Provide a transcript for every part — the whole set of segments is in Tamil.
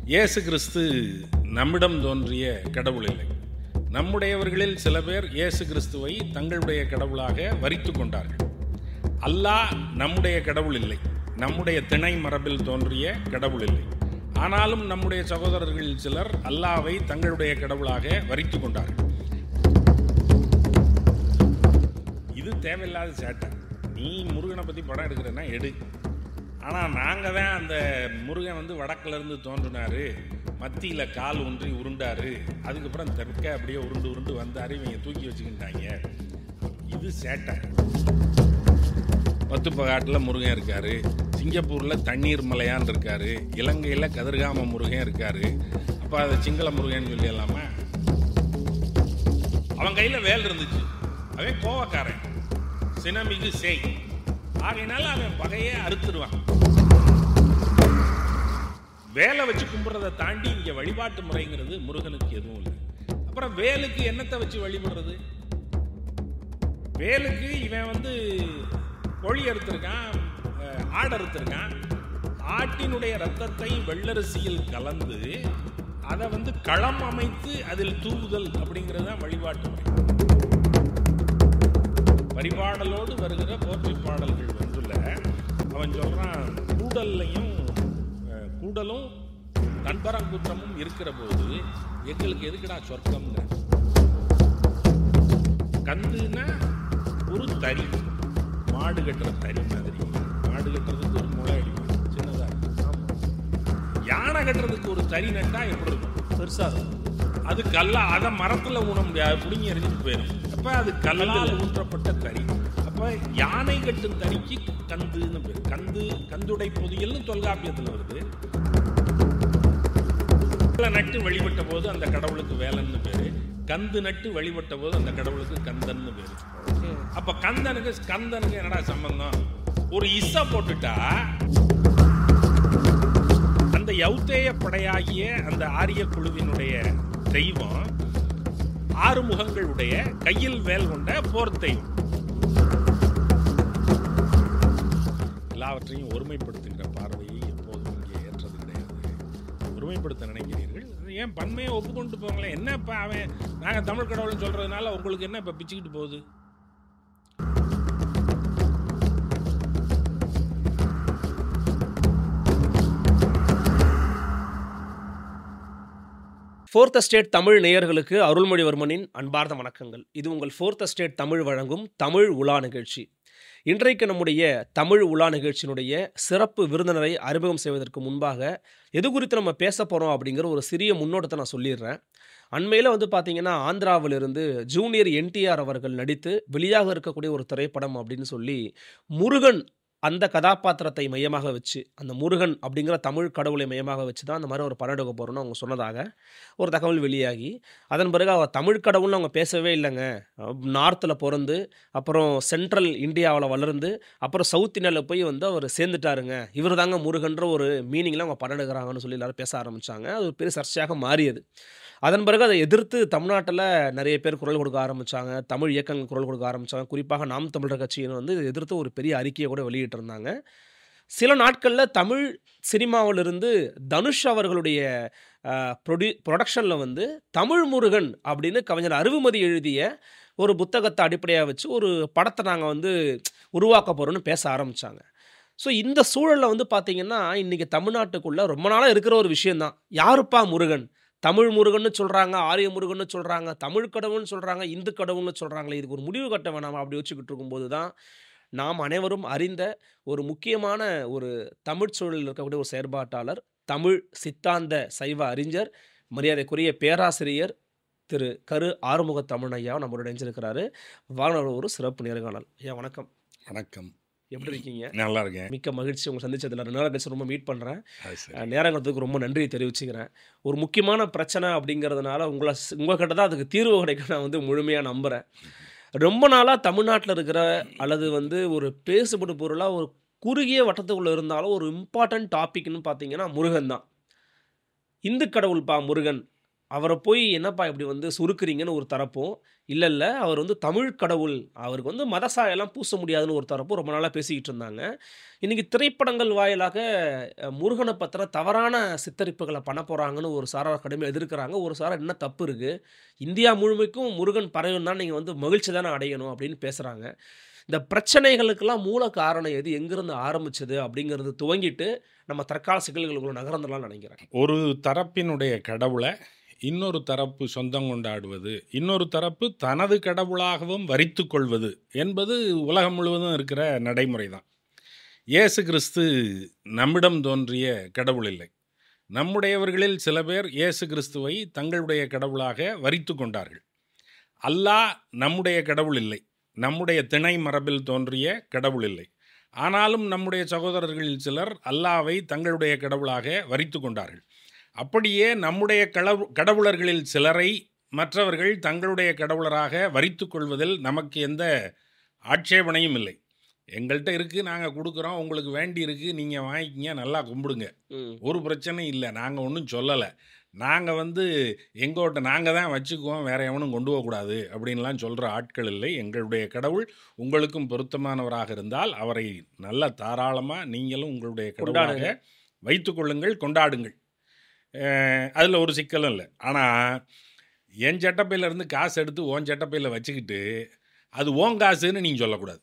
இயேசு கிறிஸ்து நம்மிடம் தோன்றிய கடவுள் இல்லை நம்முடையவர்களில் சில பேர் இயேசு கிறிஸ்துவை தங்களுடைய கடவுளாக வரித்து கொண்டார்கள் அல்லாஹ் நம்முடைய கடவுள் இல்லை நம்முடைய திணை மரபில் தோன்றிய கடவுள் இல்லை ஆனாலும் நம்முடைய சகோதரர்களில் சிலர் அல்லாவை தங்களுடைய கடவுளாக வரித்து கொண்டார்கள் இது தேவையில்லாத சேட்டை நீ முருகனை பற்றி படம் எடுக்கிறேன்னா எடு ஆனால் நாங்கள் தான் அந்த முருகன் வந்து வடக்குல இருந்து தோன்றினாரு மத்தியில் கால் ஒன்றி உருண்டாரு அதுக்கப்புறம் தெற்க அப்படியே உருண்டு உருண்டு வந்தார் இவங்க தூக்கி வச்சுக்கிட்டாங்க இது சேட்டை பத்துப்பகாட்டில் முருகன் இருக்காரு சிங்கப்பூரில் தண்ணீர் மலையான் இருக்காரு இலங்கையில் கதிர்காம முருகன் இருக்காரு அப்போ அதை சிங்கள முருகன் சொல்லிடலாமா அவன் கையில் வேல் இருந்துச்சு அவன் கோவக்காரன் சினமிகு செய் ஆகையினால அவன் பகையே அறுத்துருவான் வேலை வச்சு கும்பிட்றதை தாண்டி இங்கே வழிபாட்டு முறைங்கிறது முருகனுக்கு எதுவும் இல்லை அப்புறம் வேலுக்கு என்னத்தை வச்சு வழிபடுறது வேலுக்கு இவன் வந்து கோழி அறுத்திருக்கான் அஹ், ஆடு அறுத்திருக்கான் ஆட்டினுடைய ரத்தத்தை வெள்ளரிசியில் கலந்து அதை வந்து களம் அமைத்து அதில் தூவுதல் அப்படிங்கிறது தான் வழிபாட்டு முறை பரிபாடலோடு வருகிற போற்றி பாடல்கள் வந்துள்ள அவன் சொல்றான் கூடல்லையும் அஹ், கூடலும் தன்பரங்குற்றமும் இருக்கிற போது எங்களுக்கு எதுக்குடா சொர்க்கம்ங்க கந்துன்னா ஒரு தறி மாடு கட்டுற தறி மாதிரி மாடு கட்டுறதுக்கு ஒரு முளை அடிக்கும் சின்னதா இருக்கும் யானை கட்டுறதுக்கு ஒரு தறி நட்டா எப்படி இருக்கும் பெருசா இருக்கும் அது கல்லா அதை மரத்துல ஊன முடியாது புடுங்கி எறிஞ்சிட்டு போயிடும் அப்ப அது கல்லால் ஊன்றப்பட்ட தறி அப்ப யானை கட்டும் தறிக்கு கந்துன்னு பேரு கந்து கந்துடை பொதியல்னு தொல்காப்பியத்துல வருது வேலை நட்டு வழிபட்ட போது அந்த கடவுளுக்கு வேலன்னு பேரு கந்து நட்டு வழிபட்ட போது அந்த கடவுளுக்கு கந்தன்னு பேரு அப்ப கந்தனுக்கு ஸ்கந்தனுக்கு என்னடா சம்பந்தம் ஒரு இசை போட்டுட்டா அந்த யௌத்தேய படையாகிய அந்த ஆரிய குழுவினுடைய தெய்வம் ஆறு முகங்களுடைய கையில் வேல் கொண்ட போர் தெய்வம் எல்லாவற்றையும் ஒருமைப்படுத்துகிற பார்வையை எப்போதும் இங்கே ஏற்றது கிடையாது ஒருமைப்படுத்த நினைக்கிறீர்கள் ஏன் பன்மையை ஒப்புக்கொண்டு போங்களேன் என்ன இப்போ அவன் நாங்கள் தமிழ் கடவுள்னு சொல்றதுனால உங்களுக்கு என்ன இப்போ பிச்சுக்கிட்டு போகுது ஃபோர்த் ஸ்டேட் தமிழ் நேயர்களுக்கு அருள்மொழிவர்மனின் அன்பார்ந்த வணக்கங்கள் இது உங்கள் ஃபோர்த் ஸ்டேட் தமிழ் வழங்கும் தமிழ் உலா நிகழ்ச்சி இன்றைக்கு நம்முடைய தமிழ் உலா நிகழ்ச்சியினுடைய சிறப்பு விருந்தினரை அறிமுகம் செய்வதற்கு முன்பாக எது குறித்து நம்ம பேச போகிறோம் அப்படிங்கிற ஒரு சிறிய முன்னோட்டத்தை நான் சொல்லிடுறேன் அண்மையில் வந்து பார்த்தீங்கன்னா ஆந்திராவிலிருந்து ஜூனியர் என்டிஆர் அவர்கள் நடித்து வெளியாக இருக்கக்கூடிய ஒரு திரைப்படம் அப்படின்னு சொல்லி முருகன் அந்த கதாபாத்திரத்தை மையமாக வச்சு அந்த முருகன் அப்படிங்கிற தமிழ் கடவுளை மையமாக வச்சு தான் அந்த மாதிரி ஒரு படம் எடுக்க போகிறோன்னு அவங்க சொன்னதாக ஒரு தகவல் வெளியாகி அதன் பிறகு அவர் தமிழ் கடவுள்னு அவங்க பேசவே இல்லைங்க நார்த்தில் பிறந்து அப்புறம் சென்ட்ரல் இந்தியாவில் வளர்ந்து அப்புறம் சவுத் இந்தியாவில் போய் வந்து அவர் சேர்ந்துட்டாருங்க இவர் தாங்க முருகன்ற ஒரு மீனிங்கில் அவங்க படம் எடுக்கிறாங்கன்னு சொல்லி எல்லாரும் பேச ஆரம்பித்தாங்க அது ஒரு பெரிய சர்ச்சையாக மாறியது அதன் பிறகு அதை எதிர்த்து தமிழ்நாட்டில் நிறைய பேர் குரல் கொடுக்க ஆரம்பித்தாங்க தமிழ் இயக்கங்கள் குரல் கொடுக்க ஆரம்பித்தாங்க குறிப்பாக நாம் தமிழர் கட்சியின் வந்து இதை எதிர்த்து ஒரு பெரிய அறிக்கையை கூட வெளியிட்டிருந்தாங்க சில நாட்களில் தமிழ் சினிமாவிலிருந்து தனுஷ் அவர்களுடைய ப்ரொடியூ ப்ரொடக்ஷனில் வந்து தமிழ் முருகன் அப்படின்னு கவிஞர் அருவுமதி எழுதிய ஒரு புத்தகத்தை அடிப்படையாக வச்சு ஒரு படத்தை நாங்கள் வந்து உருவாக்க போகிறோன்னு பேச ஆரம்பித்தாங்க ஸோ இந்த சூழலில் வந்து பார்த்திங்கன்னா இன்றைக்கி தமிழ்நாட்டுக்குள்ளே ரொம்ப நாளாக இருக்கிற ஒரு விஷயந்தான் யாருப்பா முருகன் தமிழ் முருகன்னு சொல்கிறாங்க ஆரிய முருகன்னு சொல்கிறாங்க தமிழ் கடவுள்னு சொல்கிறாங்க இந்து கடவுள்னு சொல்கிறாங்களே இதுக்கு ஒரு முடிவு கட்ட வேணாமா அப்படி வச்சுக்கிட்டு இருக்கும்போது தான் நாம் அனைவரும் அறிந்த ஒரு முக்கியமான ஒரு தமிழ் சூழலில் இருக்கக்கூடிய ஒரு செயற்பாட்டாளர் தமிழ் சித்தாந்த சைவ அறிஞர் மரியாதைக்குரிய பேராசிரியர் திரு கரு ஆறுமுக தமிழ் ஐயா நம்மளோட இணைஞ்சிருக்கிறாரு வாங்க ஒரு சிறப்பு நேர்காணல் ஐயா வணக்கம் வணக்கம் எப்படி இருக்கீங்க நல்லா இருக்கேன் மிக்க மகிழ்ச்சி உங்களை சந்திச்சதுல ரெண்டு நாள் கழிச்சு ரொம்ப மீட் பண்ணுறேன் அது சரி. நேரம் கொடுத்ததுக்கு ரொம்ப நன்றி தெரிவிச்சுக்கிறேன் ஒரு முக்கியமான பிரச்சனை அப்படிங்கிறதுனால உங்களை உங்ககிட்ட தான் அதுக்கு தீர்வு கிடைக்க நான் வந்து முழுமையாக நம்புகிறேன் ரொம்ப நாளாக தமிழ்நாட்டில் இருக்கிற அல்லது வந்து ஒரு பேசுபடு பொருளாக ஒரு குறுகிய வட்டத்துக்குள்ளே இருந்தாலும் ஒரு இம்பார்ட்டன்ட் டாபிக்னு பார்த்தீங்கன்னா முருகன் தான் இந்து கடவுள்பா முருகன் அவரை போய் என்னப்பா இப்படி வந்து சுருக்குறீங்கன்னு ஒரு தரப்பும் இல்லை இல்லை அவர் வந்து தமிழ் கடவுள் அவருக்கு வந்து மதசாயெல்லாம் பூச முடியாதுன்னு ஒரு தரப்பும் ரொம்ப நாளாக பேசிக்கிட்டு இருந்தாங்க இன்றைக்கி திரைப்படங்கள் வாயிலாக அஹ், முருகனை பற்றின தவறான சித்தரிப்புகளை பண்ண போகிறாங்கன்னு ஒரு சாரார் கடுமையாக எதிர்க்கிறாங்க ஒரு சாரார் என்ன தப்பு இருக்குது இந்தியா முழுமைக்கும் முருகன் பறவைன்னா நீங்கள் வந்து மகிழ்ச்சி தானே அடையணும் அப்படின்னு பேசுகிறாங்க இந்த பிரச்சனைகளுக்கெல்லாம் மூல காரணம் எது எங்கேருந்து ஆரம்பிச்சது அப்படிங்கிறது துவங்கிட்டு நம்ம தற்கால சிக்கல்களுக்குள்ள நகர்ந்துடலாம்னு நினைக்கிறேன் ஒரு தரப்பினுடைய கடவுளை இன்னொரு தரப்பு சொந்தம் கொண்டாடுவது இன்னொரு தரப்பு தனது கடவுளாகவும் வரித்து கொள்வது என்பது உலகம் முழுவதும் இருக்கிற நடைமுறை தான் இயேசு கிறிஸ்து நம்மிடம் தோன்றிய கடவுள் இல்லை நம்முடையவர்களில் சில பேர் இயேசு கிறிஸ்துவை தங்களுடைய கடவுளாக வரித்து கொண்டார்கள் அல்லாஹ் நம்முடைய கடவுள் இல்லை நம்முடைய திணை மரபில் தோன்றிய கடவுள் இல்லை ஆனாலும் நம்முடைய சகோதரர்களில் சிலர் அல்லாவை தங்களுடைய கடவுளாக வரித்து கொண்டார்கள் அப்படியே நம்முடைய கடவு கடவுளர்களில் சிலரை மற்றவர்கள் தங்களுடைய கடவுளராக வரித்து கொள்வதில் நமக்கு எந்த ஆட்சேபனையும் இல்லை எங்கள்கிட்ட இருக்குது நாங்கள் கொடுக்குறோம் உங்களுக்கு வேண்டி இருக்குது நீங்கள் வாங்கிக்கிங்க நல்லா கும்பிடுங்க ஒரு பிரச்சனையும் இல்லை நாங்கள் ஒன்றும் சொல்லலை நாங்கள் வந்து எங்கோட்ட நாங்கள் தான் வச்சுக்குவோம் வேற எவனும் கொண்டு போகக்கூடாது அப்படின்லாம் சொல்கிற ஆட்கள் இல்லை எங்களுடைய கடவுள் உங்களுக்கும் பொருத்தமானவராக இருந்தால் அவரை நல்ல தாராளமாக நீங்களும் உங்களுடைய கடவுளாக கொண்டாடுங்க. வைத்துக்கொள்ளுங்கள் கொண்டாடுங்கள் அதில் ஒரு சிக்கலும் இல்லை ஆனால் என் சட்டப்பையில இருந்து காசு எடுத்து உன் சட்டப்பையில் வச்சுக்கிட்டு அது ஓன் காசுன்னு நீங்கள் சொல்லக்கூடாது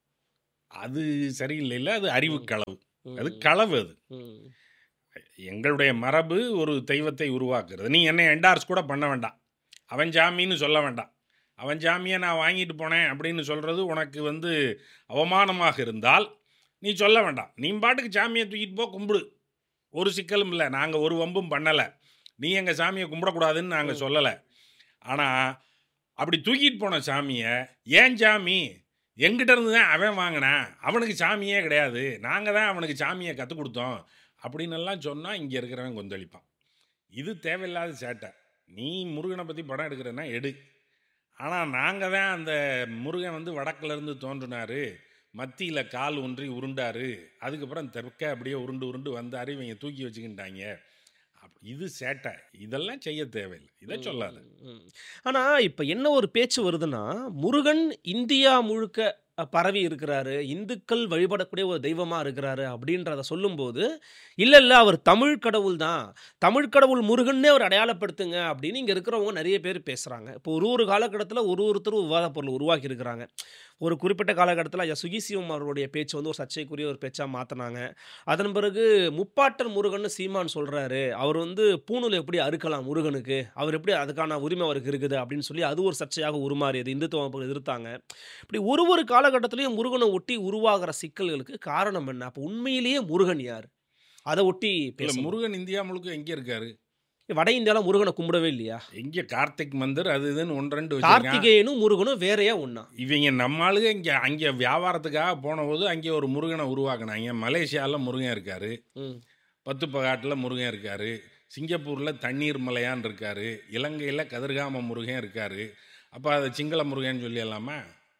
அது சரியில்லைல்ல அது அறிவு களவு அது களவு அது ம். எங்களுடைய மரபு ஒரு தெய்வத்தை உருவாக்குறது நீ என்னை என்டார்ஸ் கூட பண்ண வேண்டாம் அவன் ஜாமின்னு சொல்ல வேண்டாம் அவன் ஜாமியை நான் வாங்கிட்டு போனேன் அப்படின்னு சொல்கிறது உனக்கு வந்து அவமானமாக இருந்தால் நீ சொல்ல வேண்டாம் நீ பாட்டுக்கு சாமியை தூக்கிட்டு போ கும்பிடு ஒரு சிக்கலும் இல்லை நாங்கள் ஒரு வம்பும் பண்ணலை நீ எங்கள் சாமியை கும்பிடக்கூடாதுன்னு நாங்கள் ம். சொல்லலை ஆனால் அப்படி தூக்கிட்டு போன சாமியை ஏன் சாமி எங்கிட்ட இருந்து தான் அவன் வாங்கினான் அவனுக்கு சாமியே கிடையாது நாங்கள் தான் அவனுக்கு சாமியை கற்றுக் கொடுத்தோம் அப்படின்னு எல்லாம் சொன்னால் இங்கே இருக்கிறவன் கொந்தளிப்பான் இது தேவையில்லாத சேட்டை நீ முருகனை பற்றி படம் எடுக்கிறேன்னா எடு ஆனால் நாங்கள் தான் அந்த முருகன் வந்து வடக்குலேருந்து தோன்றினார் மத்தியில் கால் ஒன்றி உருண்டாரு அதுக்கப்புறம் தெற்க அப்படியே உருண்டு உருண்டு வந்தார் இவங்க தூக்கி வச்சுக்கிட்டாங்க அப் இது சேட்டை இதெல்லாம் செய்ய தேவையில்லை இதை சொல்லாத ம். ஆனா இப்ப என்ன ஒரு பேச்சு வருதுன்னா முருகன் இந்தியா முழுக்க அ, பரவி இருக்கிறாரு இந்துக்கள் வழிபடக்கூடிய ஒரு தெய்வமா இருக்கிறாரு அப்படின்றத சொல்லும்போது இல்ல இல்ல அவர் தமிழ் கடவுள் தான் தமிழ் கடவுள் முருகன்னே அவர் அடையாளப்படுத்துங்க அப்படின்னு இங்க இருக்கிறவங்க நிறைய பேர் பேசுறாங்க இப்போ ஒரு ஒரு காலகட்டத்தில் ஒரு ஒருத்தரும் விவாத பொருள் உருவாக்கி இருக்கிறாங்க ஒரு குறிப்பிட்ட காலகட்டத்தில் ஐயா சுகிசிவம் அவருடைய பேச்சு வந்து ஒரு சர்ச்சைக்குரிய ஒரு பேச்சா மாத்தினாங்க அதன் பிறகு முப்பாட்டன் முருகன் சீமான் சொல்றாரு அவர் வந்து பூணூல் எப்படி அறுக்கலாம் முருகனுக்கு அவர் எப்படி அதுக்கான உரிமை அவருக்கு இருக்குது அப்படின்னு சொல்லி அது ஒரு சர்ச்சையாக உருமாறியது இந்துத்துவ அமைப்புகள் எதிர்த்தாங்க இப்படி ஒரு ஒரு காலகட்டத்திலையும் முருகனை ஒட்டி உருவாகிற சிக்கல்களுக்கு காரணம் என்ன அப்போ உண்மையிலேயே முருகன் யார் அதை ஒட்டி இல்லை பேச முருகன் இந்தியா முழுக்க எங்கே இருக்காரு வட இந்தியாவில் முருகனை கும்பிடவே இல்லையா எங்கே கார்த்திக் மந்தர் அது இதுன்னு ஒன்று ரெண்டு வச்சிருக்கான் கார்த்திகேயனும் முருகனும் வேறையா ஒண்ணா இவங்க நம்ம ஆளுங்க இங்கே அங்கே வியாபாரத்துக்காக போனபோது அங்கே ஒரு முருகனை உருவாக்குனாங்க மலேசியாவில் முருகன் இருக்காரு ம் பத்து பகாட்டில் முருகன் இருக்காரு சிங்கப்பூரில் தண்ணீர் மலையான் இருக்காரு இலங்கையில் கதிர்காம முருகன் இருக்காரு அப்போ அதை சிங்கள முருகன் சொல்லிடலாமா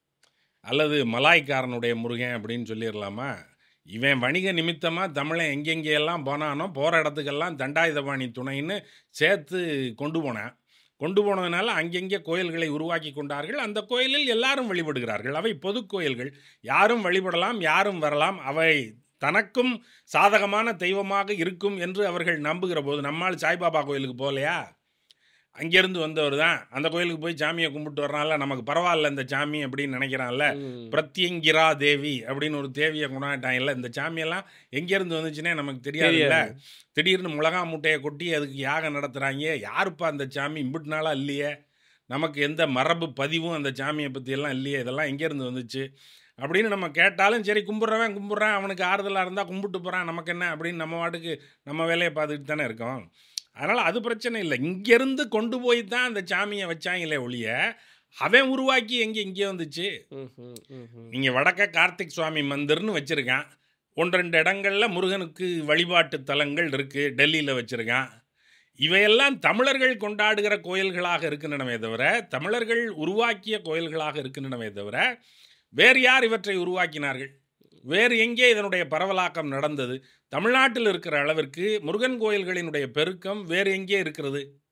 அல்லது மலாய்க்காரனுடைய முருகன் அப்படின்னு சொல்லிடலாமா இவன் வணிக நிமித்தமாக தமிழன் எங்கெங்கெல்லாம் போனானோ போகிற இடத்துக்கெல்லாம் தண்டாயுதபாணி துணைன்னு சேர்த்து கொண்டு போனான் கொண்டு போனதுனால அங்கங்கே கோயில்களை உருவாக்கி கொண்டார்கள் அந்த கோயிலில் எல்லாரும் வழிபடுகிறார்கள் அவை பொது கோயில்கள் யாரும் வழிபடலாம் யாரும் வரலாம் அவை தனக்கும் சாதகமான தெய்வமாக இருக்கும் என்று அவர்கள் நம்புகிற போது நம்மால் சாய்பாபா கோயிலுக்கு போகலையா அங்கேருந்து வந்தவர் தான் அந்த கோயிலுக்கு போய் சாமியை கும்பிட்டு வரனால நமக்கு பரவாயில்ல இந்த சாமி அப்படின்னு நினைக்கிறான்ல ம். பிரத்யங்கிரா தேவி அப்படின்னு ஒரு தேவியை கொண்டாட்டாங்கல்ல இந்த சாமியெல்லாம் எங்கேருந்து வந்துச்சுன்னே நமக்கு தெரியாதுல்ல தெரியாது. திடீர்னு மிளகா மூட்டையை கொட்டி அதுக்கு யாகம் நடத்துகிறாங்க யாருப்பா அந்த சாமி இம்பிட்டு நாளாக இல்லையே நமக்கு எந்த மரபு பதிவும் அந்த சாமியை பற்றியெல்லாம் இல்லையே இதெல்லாம் எங்கேருந்து வந்துச்சு அப்படின்னு நம்ம கேட்டாலும் சரி கும்பிட்றவன் கும்பிட்றான் அவனுக்கு ஆறுதலாக இருந்தால் கும்பிட்டு போகிறான் நமக்கு என்ன அப்படின்னு நம்ம வாட்டுக்கு நம்ம வேலையை பார்த்துக்கிட்டு தானே இருக்கோம் அதனால் அது பிரச்சனை இல்லை இங்கேருந்து கொண்டு போய் தான் அந்த சாமியை வச்சாங்களே ஒழிய அவன் உருவாக்கி எங்கே இங்கே வந்துச்சு ம், ம், ம், ம். நீங்கள் வடக்க கார்த்திக் சுவாமி மந்திர்னு வச்சுருக்கான் ஒன்று ரெண்டு இடங்களில் முருகனுக்கு வழிபாட்டு தலங்கள் இருக்குது டெல்லியில் வச்சுருக்கான் இவையெல்லாம் தமிழர்கள் கொண்டாடுகிற கோயில்களாக இருக்கின்றனவே தவிர தமிழர்கள் உருவாக்கிய கோயில்களாக இருக்கின்றனவே தவிர வேறு யார் இவற்றை உருவாக்கினார்கள் வேறு எங்கே இதனுடைய பரவலாக்கம் நடந்தது தமிழ்நாட்டில் இருக்கிற அளவிற்கு முருகன் கோயில்களினுடைய பெருக்கம் வேறு எங்கே இருக்கிறது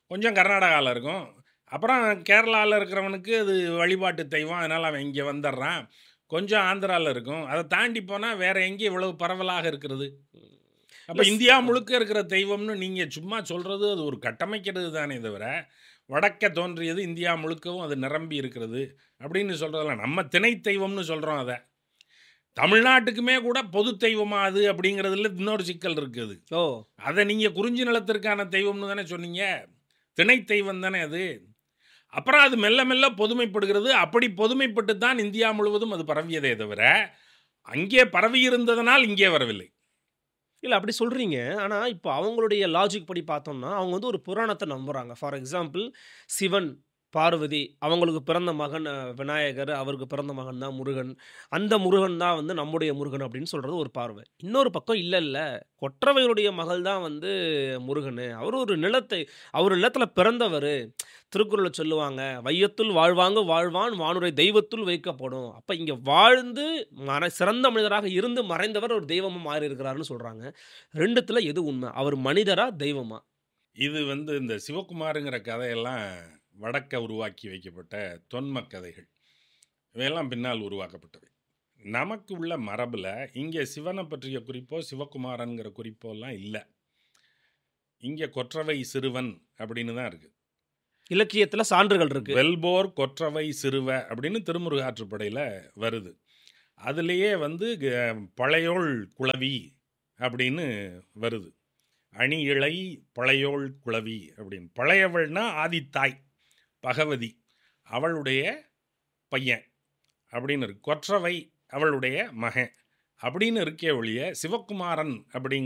கொஞ்சம் கர்நாடகாவில் இருக்கும் அப்புறம் கேரளாவில் இருக்கிறவனுக்கு அது வழிபாட்டு தெய்வம் அதனால் அவன் இங்கே வந்துடுறான் கொஞ்சம் ஆந்திராவில் இருக்கும் அதை தாண்டி போனால் வேற எங்கே இவ்வளவு பரவலாக இருக்கிறது அப்போ இல்ல, இந்தியா முழுக்க இருக்கிற தெய்வம்னு நீங்கள் சும்மா சொல்கிறது அது ஒரு கட்டமைக்கிறது தானே தவிர வடக்க தோன்றியது இந்தியா முழுக்கவும் அது நிரம்பி இருக்கிறது அப்படின்னு சொல்கிறதெல்லாம் நம்ம திணை தெய்வம்னு சொல்கிறோம் அதை தமிழ்நாட்டுக்குமே கூட பொது தெய்வமா அது அப்படிங்கிறதுல இன்னொரு சிக்கல் இருக்குது ஓ அதை நீங்கள் குறிஞ்சி நிலத்திற்கான தெய்வம்னு தானே சொன்னீங்க திணை தெய்வம் தானே அது அப்புறம் அது மெல்ல மெல்ல பொதுமைப்படுகிறது அப்படி பொதுமைப்பட்டு தான் இந்தியா முழுவதும் அது பரவியதே தவிர அங்கே பரவி இருந்ததனால் இங்கே வரவில்லை இல்லை அப்படி சொல்கிறீங்க ஆனால் இப்போ அவங்களுடைய லாஜிக் படி பார்த்தோம்னா அவங்க வந்து ஒரு புராணத்தை நம்புகிறாங்க ஃபார் எக்ஸாம்பிள் சிவன் பார்வதி அவங்களுக்கு பிறந்த மகன் அஹ், விநாயகர் அவருக்கு பிறந்த மகன் தான் முருகன் அந்த முருகன் தான் வந்து நம்முடைய முருகன் அப்படின்னு சொல்கிறது ஒரு பார்வை இன்னொரு பக்கம் இல்லை இல்லை கொற்றவைகளுடைய மகள் தான் வந்து முருகன் அவர் ஒரு நிலத்தை அவர் நிலத்தில் பிறந்தவர் திருக்குறளை சொல்லுவாங்க வையத்துள் வாழ்வாங்க வாழ்வான் வானுரை தெய்வத்துள் வைக்கப்படும் அப்போ இங்கே வாழ்ந்து மறை சிறந்த மனிதராக இருந்து மறைந்தவர் ஒரு தெய்வமாக மாறி இருக்கிறாருன்னு சொல்கிறாங்க ரெண்டுத்துல எது உண்மை அவர் மனிதரா தெய்வமா இது வந்து இந்த சிவகுமாருங்கிற கதையெல்லாம் வடக்க உருவாக்கி வைக்கப்பட்ட தொன்ம கதைகள் இவையெல்லாம் பின்னால் உருவாக்கப்பட்டவை நமக்கு உள்ள மரபில் இங்கே சிவனை பற்றிய குறிப்போ சிவகுமாரன்கிற குறிப்போலாம் இல்லை இங்கே கொற்றவை சிறுவன் அப்படின்னு தான் இருக்குது இலக்கியத்துல சான்றுகள் இருக்கு வெல்போர் கொற்றவை சிறுவ அப்படின்னு திருமுருகாற்றுப்படையில் வருது அதுலேயே வந்து க- பழையோள் குளவி அப்படின்னு வருது அணி இழை பழையோள் குளவி அப்படின்னு பழையவள்னா ஆதித்தாய் பகவதி அவளுடைய பையன் அப்படின்னு இருக்கு கொற்றவை அவளுடைய மகன் அப்படின்னு இருக்கே ஒழிய சிவகுமாரன் அப்படிங்கிற